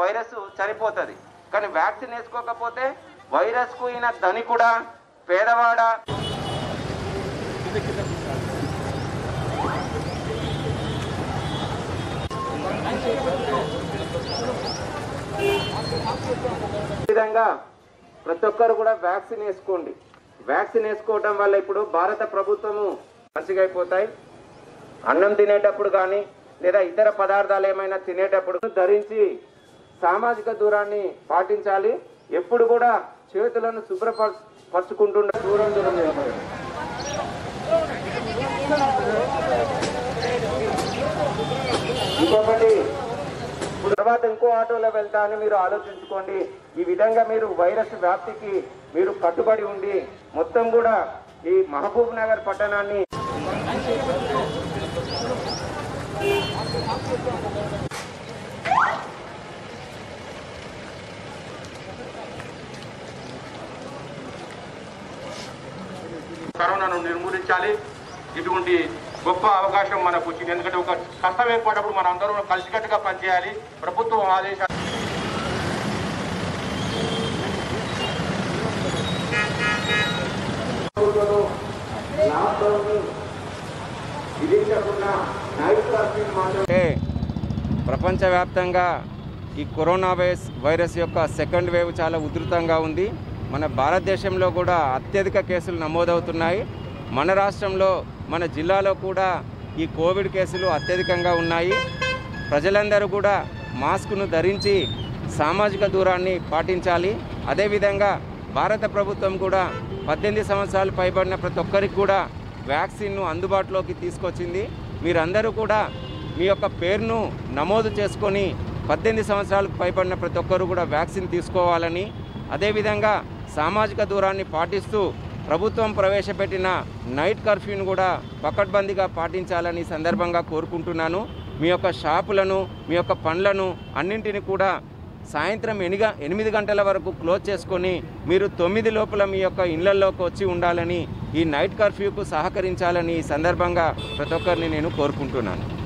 Virus చనిపోతుంది కానీ vaccine వేసుకోకపోతే వైరస్కు ఈయన ధనికుడా పేదవాడా ఈ విధంగా ప్రతి ఒక్కరు కూడా వ్యాక్సిన్ వేసుకోండి వ్యాక్సిన్ వేసుకోవటం వల్ల ఇప్పుడు భారత ప్రభుత్వము మంచిగా అయిపోతాయి అన్నం తినేటప్పుడు కానీ లేదా ఇతర పదార్థాలు ఏమైనా తినేటప్పుడు ధరించి సామాజిక దూరాన్ని పాటించాలి ఎప్పుడు కూడా చేతులను శుభ్రపరచుకుంటుండ దూరం దూరం నిలబడండి. ఇంకొకటి ఇప్పుడు తర్వాత ఇంకో ఆటోలో వెళ్తా అని మీరు ఆలోచించుకోండి ఈ విధంగా మీరు వైరస్ వ్యాప్తికి మీరు కట్టుబడి ఉండి మొత్తం కూడా ఈ మహబూబ్ నగర్ పట్టణాన్ని కరోనాను నిర్మూలించాలి ఇటువంటి గొప్ప అవకాశం మనకు వచ్చింది ఎందుకంటే ఒక కష్టం ఏర్పడినప్పుడు మన అందరం కలిసికట్టుగా పనిచేయాలి ప్రభుత్వం ఆదేశాలు విధించకుండా నైట్ కర్ఫ్యూ మాత్రం అంటే ప్రపంచవ్యాప్తంగా ఈ కరోనా వైరస్ వైరస్ యొక్క సెకండ్ వేవ్ చాలా ఉధృతంగా ఉంది మన భారతదేశంలో కూడా అత్యధిక కేసులు నమోదవుతున్నాయి మన రాష్ట్రంలో మన జిల్లాలో కూడా ఈ కోవిడ్ కేసులు అత్యధికంగా ఉన్నాయి ప్రజలందరూ కూడా మాస్కును ధరించి సామాజిక దూరాన్ని పాటించాలి అదేవిధంగా భారత ప్రభుత్వం కూడా పద్దెనిమిది సంవత్సరాలు పైబడిన ప్రతి ఒక్కరికి కూడా వ్యాక్సిన్ను అందుబాటులోకి తీసుకొచ్చింది మీరందరూ కూడా మీ యొక్క పేరును నమోదు చేసుకొని పద్దెనిమిది సంవత్సరాలకు పైబడిన ప్రతి ఒక్కరూ కూడా వ్యాక్సిన్ తీసుకోవాలని అదేవిధంగా సామాజిక దూరాన్ని పాటిస్తూ ప్రభుత్వం ప్రవేశపెట్టిన నైట్ కర్ఫ్యూను కూడా పకడ్బందీగా పాటించాలని ఈ సందర్భంగా కోరుకుంటున్నాను మీ యొక్క షాపులను మీ యొక్క పండ్లను అన్నింటిని కూడా సాయంత్రం ఎనిగ ఎనిమిది గంటల వరకు క్లోజ్ చేసుకొని మీరు తొమ్మిది లోపల మీ యొక్క ఇళ్లలోకి వచ్చి ఉండాలని ఈ నైట్ కర్ఫ్యూకు సహకరించాలని ఈ సందర్భంగా ప్రతి ఒక్కరిని నేను కోరుకుంటున్నాను